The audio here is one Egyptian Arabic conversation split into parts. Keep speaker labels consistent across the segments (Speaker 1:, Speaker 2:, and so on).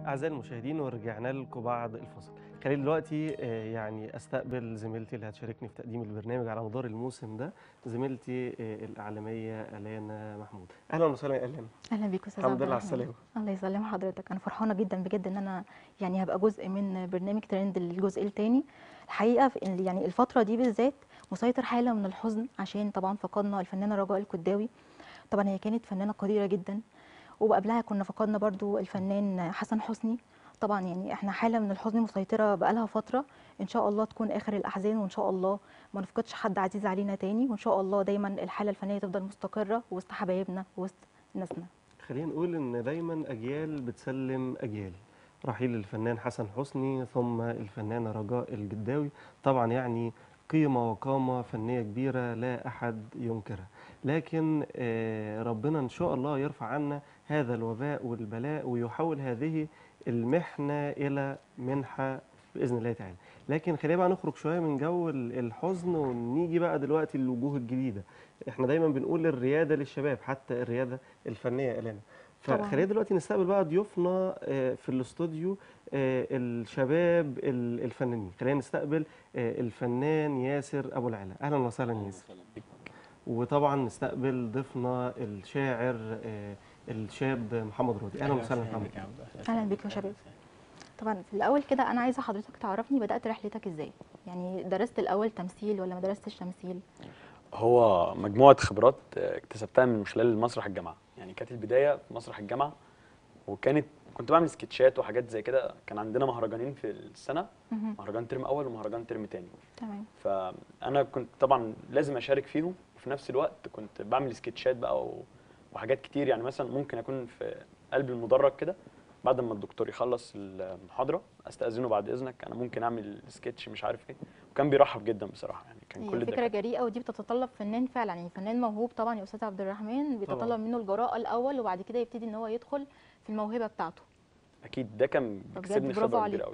Speaker 1: أعزائي المشاهدين ورجعنا لكم بعد الفصل خليني دلوقتي آه، يعني استقبل زميلتي اللي هتشاركني في تقديم البرنامج على مدار الموسم ده زميلتي آه، الإعلامية ألانا محمود أهلا وسهلا يا ألانا
Speaker 2: اهلا بيك استاذ
Speaker 1: الحمد
Speaker 2: عبد
Speaker 1: لله على
Speaker 2: الرحمن.
Speaker 1: السلامة
Speaker 2: الله يسلم حضرتك انا فرحانه جدا بجد ان انا يعني هبقى جزء من برنامج ترند الجزء الثاني الحقيقه في ال- يعني الفتره دي بالذات مسيطر حاله من الحزن عشان طبعا فقدنا الفنانه رجاء الكداوي طبعا هي كانت فنانه قديره جدا وقبلها كنا فقدنا برضو الفنان حسن حسني طبعا يعني احنا حاله من الحزن مسيطره بقالها فتره ان شاء الله تكون اخر الاحزان وان شاء الله ما نفقدش حد عزيز علينا تاني وان شاء الله دايما الحاله الفنيه تفضل مستقره وسط حبايبنا وسط ناسنا
Speaker 1: خلينا نقول إن دايما أجيال بتسلم أجيال رحيل الفنان حسن حسني ثم الفنانة رجاء الجداوي طبعا يعني قيمة وقامة فنية كبيرة لا أحد ينكرها لكن آه، ربنا إن شاء الله يرفع عنا هذا الوباء والبلاء ويحول هذه المحنة إلى منحة بإذن الله تعالى لكن خلينا بقى نخرج شوية من جو ال- الحزن ونيجي بقى دلوقتي للوجوه الجديدة احنا دايما بنقول الريادة للشباب حتى الريادة الفنية إلينا
Speaker 2: طبعاً.
Speaker 1: فخلينا دلوقتي نستقبل بقى ضيوفنا آه، في الاستوديو آه، الشباب ال- الفنانين خلينا نستقبل آه، الفنان ياسر ابو العلا اهلا وسهلا ياسر وطبعا نستقبل ضيفنا الشاعر آه، الشاب محمد راضي اهلا وسهلا محمد
Speaker 2: أهلاً بك يا شباب. طبعا في الاول كده انا عايزه حضرتك تعرفني بدات رحلتك ازاي يعني درست الاول تمثيل ولا ما درستش تمثيل
Speaker 3: هو مجموعة خبرات آه، اكتسبتها من خلال مسرح الجامعة يعني كانت البداية في مسرح الجامعة وكانت كنت بعمل سكتشات وحاجات زي كده كان عندنا مهرجانين في السنة
Speaker 2: مهم.
Speaker 3: مهرجان ترم أول ومهرجان ترم تاني
Speaker 2: تمام
Speaker 3: فأنا كنت طبعا لازم أشارك فيهم وفي نفس الوقت كنت بعمل سكتشات بقى و- وحاجات كتير يعني مثلا ممكن أكون في قلب المدرج كده بعد ما الدكتور يخلص المحاضرة استأذنه بعد إذنك أنا ممكن أعمل سكتش مش عارف إيه وكان بيرحب جدا بصراحة يعني كان
Speaker 2: هي
Speaker 3: كل
Speaker 2: فكره
Speaker 3: الدكاترة
Speaker 2: جريئه ودي بتتطلب فنان فعلا يعني فنان موهوب طبعا يا استاذ عبد الرحمن بيتطلب
Speaker 1: طبعاً.
Speaker 2: منه الجراءه الاول وبعد كده يبتدي ان هو يدخل في الموهبه بتاعته
Speaker 3: اكيد ده كان
Speaker 2: فبجد
Speaker 3: بيكسبني
Speaker 2: برافو
Speaker 3: خبره
Speaker 2: عليك.
Speaker 3: كبيره قوي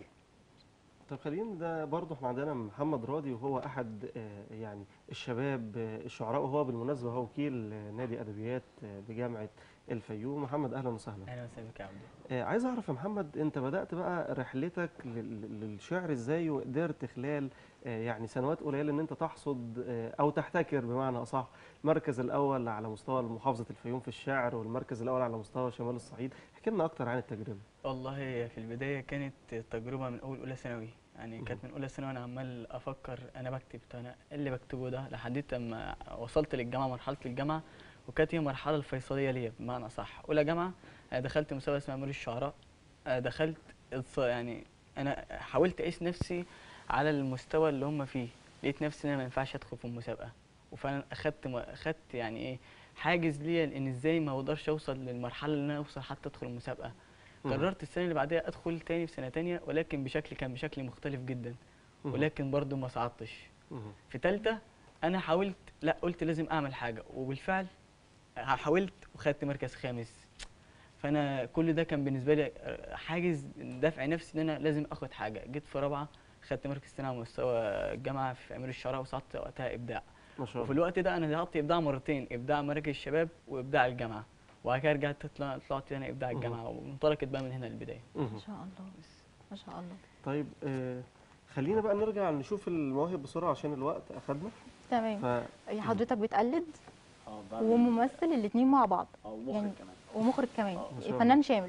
Speaker 1: طب خلينا ده برضه احنا عندنا محمد راضي وهو احد آه، يعني الشباب آه، الشعراء وهو بالمناسبه هو وكيل آه، نادي ادبيات آه، بجامعه الفيوم محمد اهلا وسهلا
Speaker 4: اهلا وسهلا بك يا عبدو
Speaker 1: آه، عايز اعرف يا محمد انت بدات بقى رحلتك لل- للشعر ازاي وقدرت خلال آه، يعني سنوات قليله ان انت تحصد آه، او تحتكر بمعنى اصح المركز الاول على مستوى محافظه الفيوم في الشعر والمركز الاول على مستوى شمال الصعيد احكي لنا اكتر عن التجربه
Speaker 4: والله هي في البدايه كانت تجربه من اول اولى ثانوي يعني كانت من اولى ثانوي انا عمال افكر انا بكتب طب انا إيه اللي بكتبه ده لحد اما وصلت للجامعه مرحله الجامعه وكانت هي المرحله الفيصليه ليا بمعنى صح اولى جامعه أنا دخلت مسابقه اسمها مول الشعراء أنا دخلت اتص- يعني انا حاولت اقيس نفسي على المستوى اللي هم فيه لقيت نفسي ان انا ما ينفعش ادخل في المسابقه وفعلا اخدت م- اخدت يعني ايه حاجز ليا لان ازاي ما اقدرش اوصل للمرحله اللي انا اوصل حتى ادخل المسابقه
Speaker 1: مم.
Speaker 4: قررت السنه اللي بعدها ادخل تاني في سنه تانية ولكن بشكل كان بشكل مختلف جدا
Speaker 1: مم.
Speaker 4: ولكن برضو ما صعدتش
Speaker 1: مم.
Speaker 4: في تالتة انا حاولت لا قلت لازم اعمل حاجه وبالفعل حاولت وخدت مركز خامس فانا كل ده كان بالنسبه لي حاجز دفع نفسي ان انا لازم اخد حاجه جيت في رابعه خدت مركز ثاني على مستوى الجامعه في امير الشعراء وصعدت وقتها ابداع
Speaker 1: ما شاء
Speaker 4: وفي
Speaker 1: الله
Speaker 4: الوقت ده انا ضغطت ابداع مرتين ابداع مراكز الشباب وابداع الجامعه وبعد كده رجعت طلع- طلعت هنا ابداع
Speaker 1: مهم.
Speaker 4: الجامعه وانطلقت بقى من هنا البدايه
Speaker 1: مم.
Speaker 2: ما شاء الله ما شاء الله
Speaker 1: طيب آه خلينا بقى نرجع نشوف المواهب بسرعه عشان الوقت اخدنا
Speaker 2: تمام
Speaker 1: ف
Speaker 2: هي حضرتك بتقلد
Speaker 3: اه
Speaker 2: وممثل الاثنين مع بعض
Speaker 3: او
Speaker 2: يعني-
Speaker 3: مخرج كمان
Speaker 2: ومخرج كمان
Speaker 3: آه،
Speaker 1: ما شاء الله.
Speaker 2: فنان شامل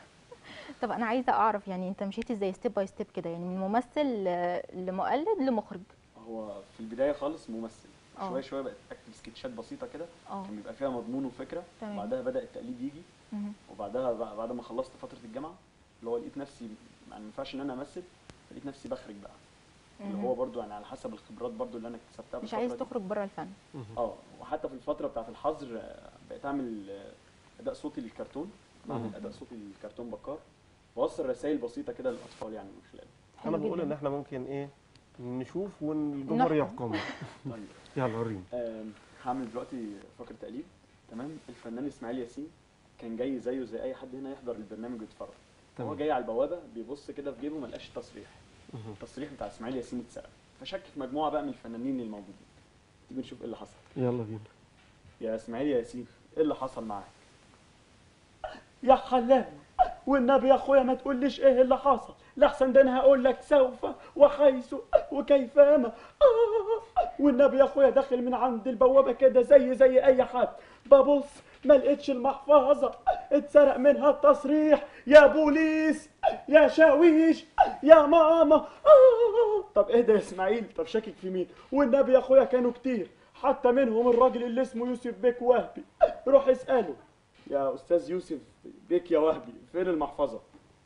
Speaker 2: طب انا عايزه اعرف يعني انت مشيت ازاي ستيب باي ستيب كده يعني من ممثل ل- لمقلد لمخرج
Speaker 3: هو في البدايه خالص ممثل
Speaker 2: آه.
Speaker 3: شويه شويه بقت اكتب سكتشات بسيطه كده
Speaker 2: اه
Speaker 3: كان بيبقى فيها مضمون وفكره
Speaker 2: تمام.
Speaker 3: وبعدها بدا التقليد يجي
Speaker 2: مهم.
Speaker 3: وبعدها بقى بعد ما خلصت فتره الجامعه اللي هو لقيت نفسي يعني ما ينفعش ان انا امثل لقيت نفسي بخرج بقى اللي
Speaker 2: مهم.
Speaker 3: هو برضو يعني على حسب الخبرات برضو اللي انا اكتسبتها في
Speaker 2: مش عايز
Speaker 3: الفترة دي.
Speaker 2: تخرج بره الفن
Speaker 1: مم.
Speaker 3: اه وحتى في الفتره بتاعه الحظر آه، بقيت اعمل آه، اداء صوتي للكرتون بعمل
Speaker 1: مم.
Speaker 3: اداء صوتي للكرتون بكار بوصل رسائل بسيطه كده للاطفال يعني من خلاله
Speaker 1: انا
Speaker 2: حلو
Speaker 1: بقول
Speaker 2: جداً.
Speaker 1: ان احنا ممكن ايه نشوف والجمهور
Speaker 2: نحكم.
Speaker 1: يحكم
Speaker 3: طيب
Speaker 1: يلا وريني
Speaker 3: آم، هعمل دلوقتي فقره تقليد تمام الفنان اسماعيل ياسين كان جاي زيه زي اي حد هنا يحضر البرنامج ويتفرج هو
Speaker 1: تمام
Speaker 3: جاي على البوابه بيبص كده في جيبه ما لقاش تصريح
Speaker 1: مهم.
Speaker 3: التصريح بتاع اسماعيل ياسين اتسرق فشك في مجموعه بقى من الفنانين الموجودين تيجي نشوف ايه اللي حصل
Speaker 1: يلا بينا
Speaker 3: يا اسماعيل يا ياسين ايه اللي حصل معاك يا حلال
Speaker 5: والنبي يا اخويا ما تقوليش ايه اللي حصل لحسن ده انا هقول لك سوف وحيث وكيفما آه والنبي يا اخويا داخل من عند البوابه كده زي زي اي حد ببص ما لقيتش المحفظه اتسرق منها التصريح يا بوليس يا شاويش يا ماما آه طب اهدى يا اسماعيل طب شاكك في مين والنبي يا اخويا كانوا كتير حتى منهم الراجل اللي اسمه يوسف بيك وهبي روح اساله يا استاذ يوسف بيك يا وهبي فين المحفظه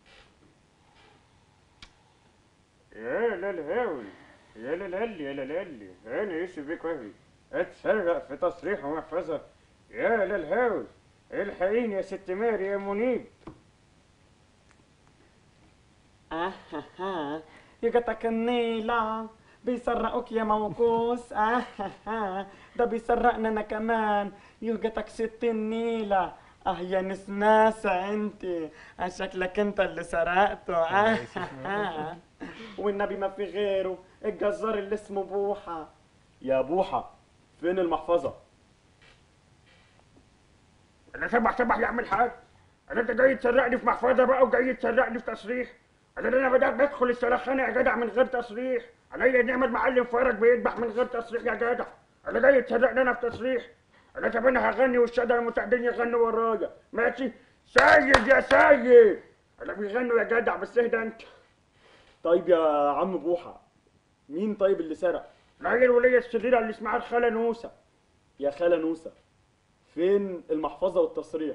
Speaker 6: يا للهاوي يا للهلي يا للهلي انا يوسف بيك وهبي اتسرق في تصريح ومحفظة يا للهاوي الحقيني يا ست ماري يا منيب
Speaker 5: آه يقطعك النيلة بيسرقوك يا موكوس آه ده بيسرقنا أنا كمان يوجتك ست النيلة اه يا نسناسة انت آه شكلك انت اللي سرقته آه والنبي ما في غيره الجزار اللي اسمه بوحة يا بوحة فين المحفظة
Speaker 6: انا شبح شبح يعمل حاجة انا انت جاي تسرقني في محفظة بقى وجاي تسرقني في تصريح انا انا بدات بدخل السلخانة يا جدع من غير تصريح عليا نعمل معلم فرج بيذبح من غير تصريح يا جدع انا جاي تسرقني انا في تصريح انا طب انا هغني والساده المساعدين يغنوا ورايا ماشي سيد يا سيد انا بيغنوا يا جدع بس اهدى انت
Speaker 5: طيب يا عم بوحة مين طيب اللي سرق
Speaker 6: لا هي الولية الشريرة اللي اسمها الخالة نوسة
Speaker 5: يا خالة نوسة فين المحفظة والتصريح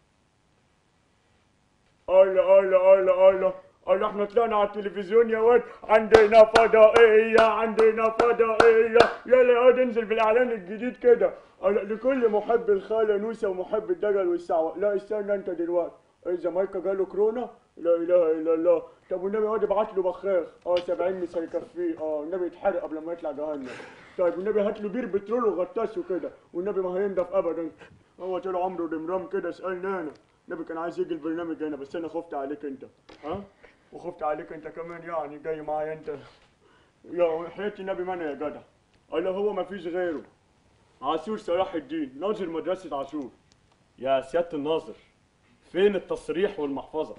Speaker 6: الله الله الله الله الله احنا طلعنا على التلفزيون يا واد عندنا فضائية عندنا فضائية يلا يا واد انزل بالاعلان الجديد كده الله لكل محب الخالة نوسة ومحب الدجل والسعوة لا استنى انت دلوقتي اذا مايكا جاله كورونا لا اله الا الله طب والنبي يا واد ابعت له بخاخ اه 70 مش هيكفيه اه النبي يتحرق قبل ما يطلع جهنم طيب والنبي هات له بير بترول وغطاسه كده والنبي ما هينضف ابدا هو طول عمره دمرام كده اسالني انا النبي كان عايز يجي البرنامج هنا بس انا خفت عليك انت ها وخفت عليك انت كمان يعني جاي معايا انت يا حياة النبي مانا يا جدع قال له هو ما فيش غيره عاشور صلاح الدين ناظر مدرسة عاشور
Speaker 5: يا سيادة الناظر فين التصريح والمحفظة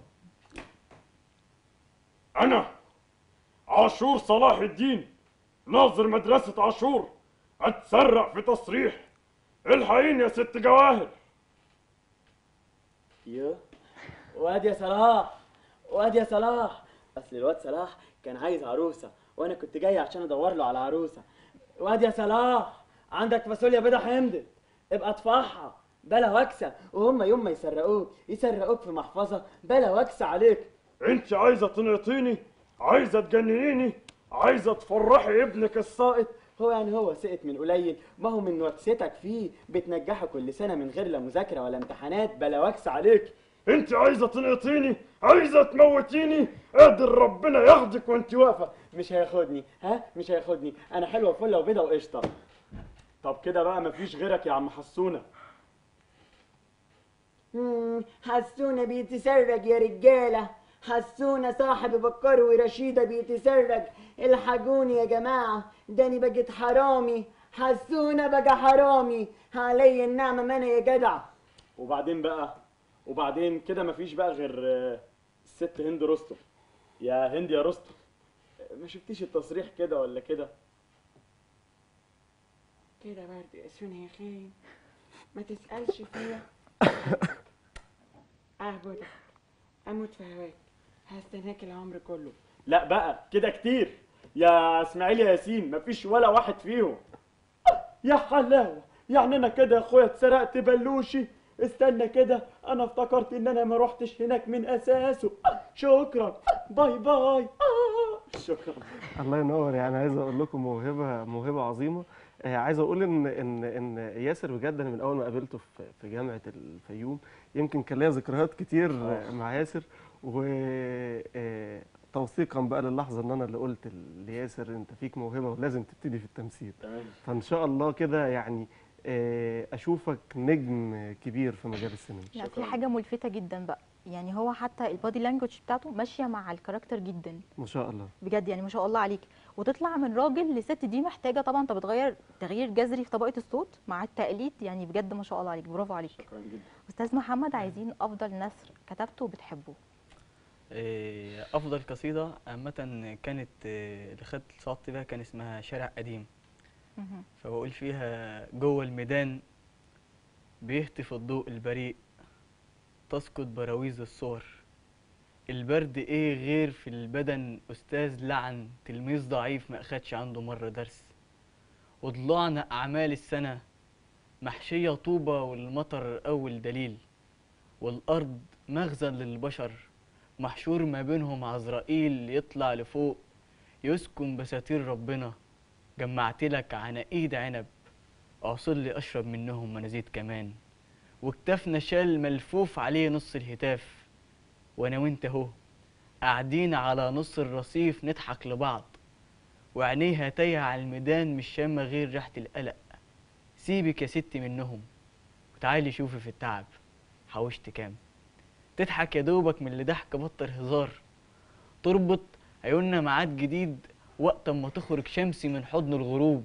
Speaker 6: انا عاشور صلاح الدين ناظر مدرسة عاشور اتسرع في تصريح الحقيني يا ست جواهر
Speaker 7: يو واد يا صلاح واد يا صلاح اصل الواد صلاح كان عايز عروسه وانا كنت جاي عشان ادور له على عروسه واد يا صلاح عندك فاصوليا بيضه حمضت ابقى اطفحها بلا وكسه وهم يوم ما يسرقوك يسرقوك في محفظه بلا وكسه عليك
Speaker 6: انت عايزة تنقطيني عايزة تجننيني عايزة تفرحي ابنك الساقط
Speaker 7: هو يعني هو سقط من قليل ما هو من وكستك فيه بتنجحه كل سنه من غير لا مذاكره ولا امتحانات بلا وكسه عليك
Speaker 6: انت عايزة تنقطيني عايزة تموتيني قادر ربنا ياخدك وانت واقفة
Speaker 7: مش هياخدني ها مش هياخدني انا حلوه فله وبيضه وقشطه
Speaker 5: طب كده بقى مفيش غيرك يا عم حسونة
Speaker 7: مم، حسونة بيتسرج يا رجالة حسونة صاحب بكر ورشيدة بيتسرج الحقوني يا جماعة داني بقيت حرامي حسونة بقى حرامي علي النعمة ما انا يا جدع
Speaker 5: وبعدين بقى وبعدين كده مفيش بقى غير آه، الست هند رستم يا هند يا رستم ما شفتيش التصريح كده ولا كده
Speaker 7: كده برضه يا سونا يا خين ما تسألش فيها اعبدك اموت في هواك هستناك العمر كله
Speaker 5: لا بقى كده كتير يا اسماعيل يا ياسين مفيش ولا واحد فيهم يا حلاوة يعني انا كده يا اخويا اتسرقت بلوشي استنى كده انا افتكرت ان انا ما روحتش هناك من اساسه شكرا باي باي آه، شكرا
Speaker 1: الله ينور يعني عايز اقول لكم موهبه موهبه عظيمه آه عايز اقول ان ان ان ياسر بجد انا من اول ما قابلته في في جامعه الفيوم يمكن كان ليا ذكريات كتير آه، مع ياسر و آه، توثيقا بقى للحظه ان انا اللي قلت لياسر انت فيك موهبه ولازم تبتدي في التمثيل
Speaker 5: تمام
Speaker 1: فان شاء الله كده يعني آه، اشوفك نجم كبير في مجال السينما
Speaker 2: لا في حاجه ملفته جدا بقى يعني هو حتى البادي لانجوج بتاعته ماشيه مع الكاركتر جدا
Speaker 1: ما شاء الله
Speaker 2: بجد يعني ما شاء الله عليك وتطلع من راجل لست دي محتاجه طبعا انت بتغير تغيير جذري في طبقه الصوت مع التقليد يعني بجد ما شاء الله عليك برافو عليك
Speaker 5: شكرا جدا
Speaker 2: استاذ محمد عايزين افضل نثر كتبته وبتحبه
Speaker 4: إيه، افضل قصيده عامه كانت إيه، اللي خدت صوت بيها كان اسمها شارع قديم
Speaker 2: مهم.
Speaker 4: فبقول فيها جوه الميدان بيهتف الضوء البريء تسقط براويز الصور البرد ايه غير في البدن استاذ لعن تلميذ ضعيف ما اخدش عنده مره درس وضلعنا اعمال السنه محشيه طوبه والمطر اول دليل والارض مخزن للبشر محشور ما بينهم عزرائيل يطلع لفوق يسكن بساتير ربنا جمعت لك عناقيد عنب اعصر لي اشرب منهم منازيد كمان وكتافنا شال ملفوف عليه نص الهتاف وانا وانت اهو قاعدين على نص الرصيف نضحك لبعض وعينيها تايهة على الميدان مش شامة غير ريحة القلق سيبك يا ستي منهم وتعالي شوفي في التعب حوشت كام تضحك يا دوبك من اللي ضحك بطل هزار تربط عيوننا ميعاد جديد وقت اما تخرج شمسي من حضن الغروب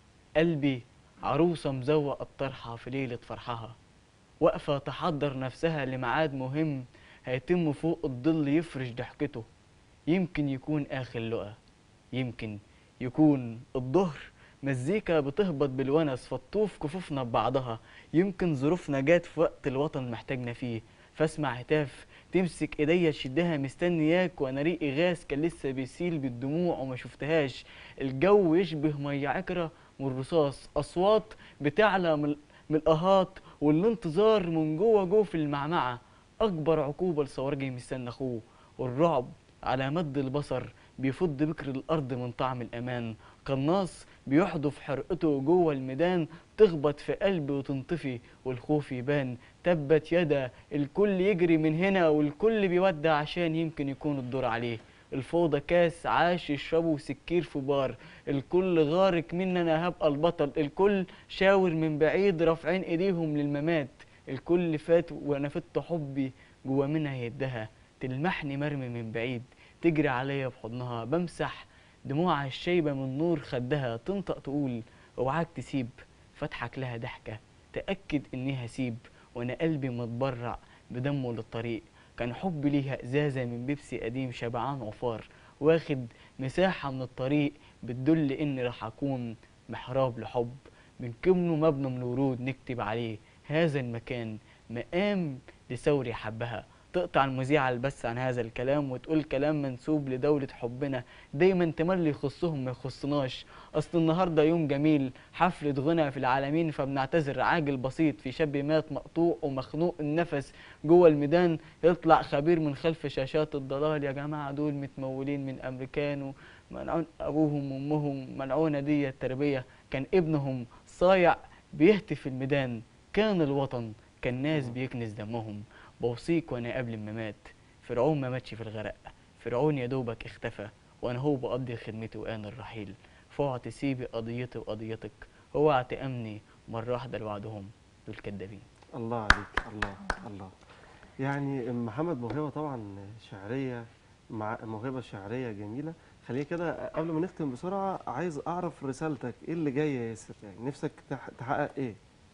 Speaker 4: قلبي عروسة مزوقة الطرحة في ليلة فرحها واقفة تحضر نفسها لميعاد مهم هيتم فوق الظل يفرش ضحكته يمكن يكون آخر لقا يمكن يكون الظهر مزيكا بتهبط بالونس فتطوف كفوفنا ببعضها يمكن ظروفنا جات في وقت الوطن محتاجنا فيه فاسمع هتاف تمسك ايديا تشدها مستنياك وانا ريقي غاز كان لسه بيسيل بالدموع وما شفتهاش الجو يشبه ميه عكره من الرصاص اصوات بتعلى من من القهات والانتظار من جوه جوه في المعمعه اكبر عقوبه لصوارجي مستنى اخوه والرعب على مد البصر بيفض بكر الارض من طعم الامان قناص بيحدف حرقته جوه الميدان تخبط في قلبي وتنطفي والخوف يبان تبت يدا الكل يجري من هنا والكل بيودع عشان يمكن يكون الدور عليه الفوضى كاس عاش يشربوا سكير في بار الكل غارق مني انا هبقى البطل الكل شاور من بعيد رافعين ايديهم للممات الكل فات وانا فت حبي جوا منها يدها تلمحني مرمي من بعيد تجري عليا بحضنها بمسح دموعها الشايبة من نور خدها تنطق تقول اوعاك تسيب فاضحك لها ضحكة تأكد اني هسيب وانا قلبي متبرع بدمه للطريق كان حبي ليها ازازة من بيبسي قديم شبعان عفار واخد مساحة من الطريق بتدل اني راح اكون محراب لحب من كمنه مبنى من الورود نكتب عليه هذا المكان مقام لثوري حبها تقطع المذيعة البث عن هذا الكلام وتقول كلام منسوب لدولة حبنا دايما تملي يخصهم ما يخصناش أصل النهاردة يوم جميل حفلة غنى في العالمين فبنعتذر عاجل بسيط في شاب مات مقطوع ومخنوق النفس جوه الميدان يطلع خبير من خلف شاشات الضلال يا جماعة دول متمولين من أمريكان ومنعون أبوهم وأمهم منعونة دي التربية كان ابنهم صايع بيهتف في الميدان كان الوطن كان ناس بيكنز دمهم بوصيك وانا قبل ما مات فرعون ما ماتش في الغرق فرعون يا دوبك اختفى وانا هو بقضي خدمتي وان الرحيل فوعى تسيبي قضيتي وقضيتك اوعى تأمني مرة واحدة لوعدهم دول كدابين
Speaker 1: الله عليك الله الله يعني محمد موهبة طبعا شعرية مع موهبة شعرية جميلة خلينا كده قبل ما نختم بسرعة عايز أعرف رسالتك إيه اللي جاي يا ياسر يعني نفسك تح- تحقق إيه؟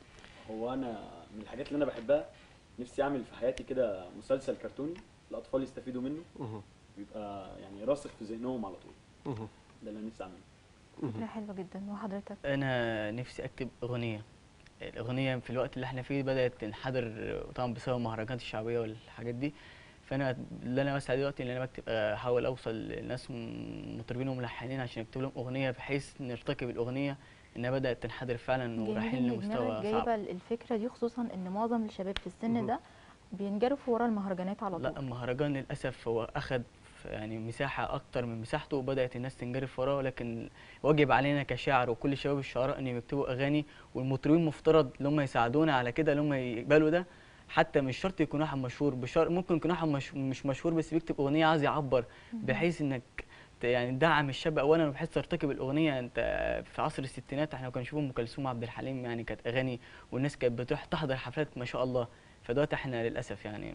Speaker 3: هو انا من الحاجات اللي انا بحبها نفسي اعمل في حياتي كده مسلسل كرتوني الاطفال يستفيدوا منه
Speaker 1: مه.
Speaker 3: ويبقى يعني راسخ في ذهنهم على طول
Speaker 1: مه.
Speaker 3: ده اللي انا نفسي اعمله
Speaker 2: فكرة حلوة جدا وحضرتك
Speaker 4: انا نفسي اكتب اغنية الاغنية في الوقت اللي احنا فيه بدأت تنحدر طبعا بسبب المهرجانات الشعبية والحاجات دي فانا اللي انا بسعى دلوقتي ان انا بكتب احاول اوصل لناس م- مطربين وملحنين عشان اكتب لهم اغنيه بحيث نرتقي بالاغنيه انها بدات تنحدر فعلا
Speaker 2: جميل
Speaker 4: ورايحين
Speaker 2: ان دماغك
Speaker 4: لمستوى
Speaker 2: جايبه
Speaker 4: صعب
Speaker 2: الفكره دي خصوصا ان معظم الشباب في السن
Speaker 1: مهم.
Speaker 2: ده بينجرفوا ورا المهرجانات على
Speaker 4: لا
Speaker 2: طول
Speaker 4: المهرجان للاسف هو اخذ يعني مساحه اكتر من مساحته وبدات الناس تنجرف وراه لكن واجب علينا كشاعر وكل شباب الشعراء ان يكتبوا اغاني والمطربين مفترض ان هم يساعدونا على كده ان هم يقبلوا ده حتى مش شرط يكون واحد مشهور بشرط ممكن يكون واحد مش, مش مشهور بس بيكتب اغنيه عايز يعبر بحيث انك ت- يعني تدعم الشاب اولا وبحيث ترتقي بالاغنيه انت في عصر الستينات احنا كنا نشوف ام كلثوم عبد الحليم يعني كانت اغاني والناس كانت بتروح تحضر حفلات ما شاء الله فدلوقتي احنا للاسف يعني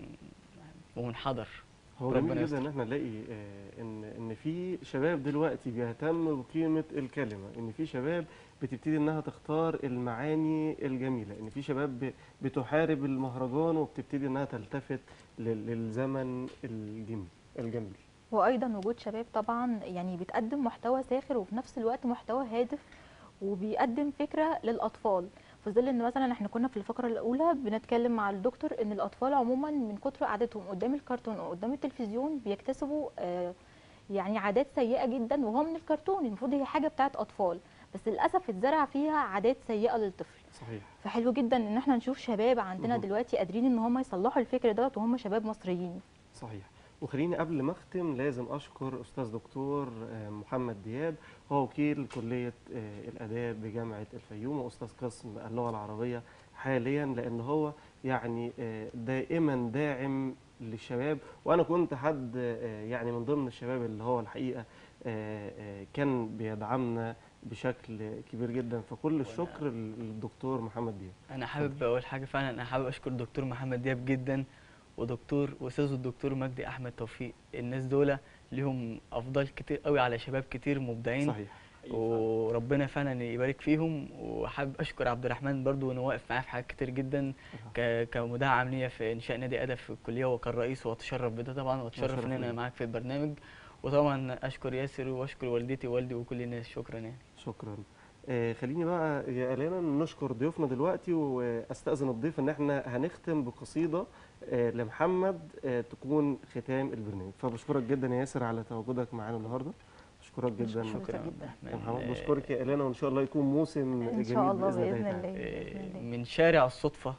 Speaker 4: ومنحدر
Speaker 1: هو
Speaker 4: ربنا
Speaker 1: جميل جدا
Speaker 4: يستر.
Speaker 1: ان احنا نلاقي آه، ان ان في شباب دلوقتي بيهتم بقيمه الكلمه ان في شباب بتبتدي انها تختار المعاني الجميله ان في شباب ب- بتحارب المهرجان وبتبتدي انها تلتفت لل- للزمن الجميل الجميل
Speaker 2: وايضا وجود شباب طبعا يعني بتقدم محتوى ساخر وفي نفس الوقت محتوى هادف وبيقدم فكره للاطفال في ظل ان مثلا احنا كنا في الفقره الاولى بنتكلم مع الدكتور ان الاطفال عموما من كتر قعدتهم قدام الكرتون او قدام التلفزيون بيكتسبوا آه، يعني عادات سيئه جدا وهو من الكرتون المفروض هي حاجه بتاعت اطفال بس للاسف اتزرع فيها عادات سيئه للطفل
Speaker 1: صحيح
Speaker 2: فحلو جدا ان احنا نشوف شباب عندنا
Speaker 1: مهم.
Speaker 2: دلوقتي قادرين ان هم يصلحوا الفكر دوت وهم شباب مصريين
Speaker 1: صحيح وخليني قبل ما اختم لازم اشكر استاذ دكتور آه، محمد دياب هو وكيل كليه آه، الاداب بجامعه الفيوم واستاذ قسم اللغه العربيه حاليا لان هو يعني آه، دائما داعم للشباب وانا كنت حد آه، يعني من ضمن الشباب اللي هو الحقيقه آه، آه، كان بيدعمنا بشكل كبير جدا فكل الشكر للدكتور محمد دياب
Speaker 4: انا حابب اقول حاجه فعلا انا حابب اشكر دكتور محمد دياب جدا ودكتور واستاذ الدكتور مجدي احمد توفيق الناس دول ليهم افضال كتير قوي على شباب كتير مبدعين
Speaker 1: صحيح
Speaker 4: وربنا فعلا يبارك فيهم وحابب اشكر عبد الرحمن برضو انه واقف معايا في حاجات كتير جدا ك- كمدعم ليا في انشاء نادي ادب في الكليه وكان رئيس واتشرف بده طبعا واتشرف
Speaker 1: شرف
Speaker 4: ان انا
Speaker 1: ليا.
Speaker 4: معاك في البرنامج وطبعا اشكر ياسر واشكر والدتي ووالدي وكل الناس شكرا يعني
Speaker 1: شكرا آه خليني بقى يا الانا نشكر ضيوفنا دلوقتي واستاذن الضيف ان احنا هنختم بقصيده آه لمحمد آه تكون ختام البرنامج فبشكرك جدا يا ياسر على تواجدك معانا النهارده بشكرك جدا
Speaker 2: شكراً.
Speaker 4: شكرا عبد
Speaker 2: جداً.
Speaker 1: يا
Speaker 4: الرحمن
Speaker 1: محمد
Speaker 4: آه،
Speaker 1: بشكرك يا الانا وان شاء الله يكون موسم
Speaker 2: ان
Speaker 1: جميل
Speaker 2: شاء الله باذن
Speaker 1: تعالى.
Speaker 2: الله بإذن
Speaker 4: آه،
Speaker 2: الله.
Speaker 4: من شارع الصدفة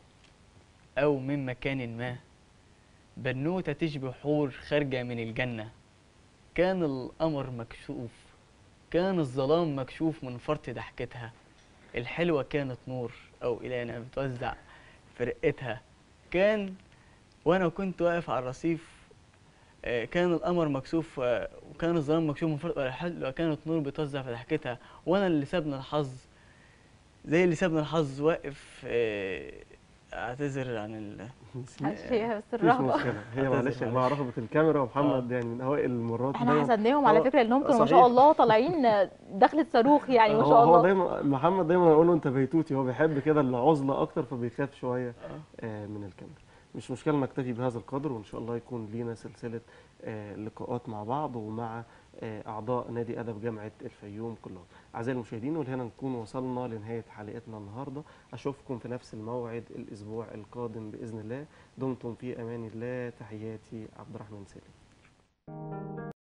Speaker 4: أو من مكان ما بنوتة تشبه حور خارجة من الجنة كان القمر مكشوف كان الظلام مكشوف من فرط ضحكتها الحلوة كانت نور أو إلينا بتوزع فرقتها كان وأنا كنت واقف على الرصيف آه، كان القمر مكشوف آه، وكان الظلام مكشوف من فرط الحلوة كانت نور بتوزع في ضحكتها وأنا اللي سابني الحظ زي اللي سابنا الحظ واقف آه، اعتذر عن ال...
Speaker 2: هي بس
Speaker 1: مفيش
Speaker 2: الرهبه
Speaker 1: مشكله هي
Speaker 4: أعتذر
Speaker 1: معلش
Speaker 4: معلش.
Speaker 1: مع رهبه الكاميرا ومحمد يعني من اوائل المرات
Speaker 2: احنا
Speaker 1: دايما
Speaker 2: حسدناهم على
Speaker 1: هو-
Speaker 2: فكره لانهم كانوا ما
Speaker 1: صحيح.
Speaker 2: شاء الله طالعين دخلة صاروخ يعني ما
Speaker 1: هو
Speaker 2: شاء
Speaker 1: هو
Speaker 2: الله
Speaker 1: دايما محمد دايما يقول له انت بيتوتي هو بيحب كده العزله اكتر فبيخاف شويه
Speaker 4: آه.
Speaker 1: آه، من الكاميرا مش مشكله نكتفي بهذا القدر وان شاء الله يكون لينا سلسله آه، لقاءات مع بعض ومع آه، اعضاء نادي ادب جامعه الفيوم كلهم اعزائي المشاهدين ولهنا نكون وصلنا لنهايه حلقتنا النهارده اشوفكم في نفس الموعد الاسبوع القادم باذن الله دمتم في امان الله تحياتي عبد الرحمن سالم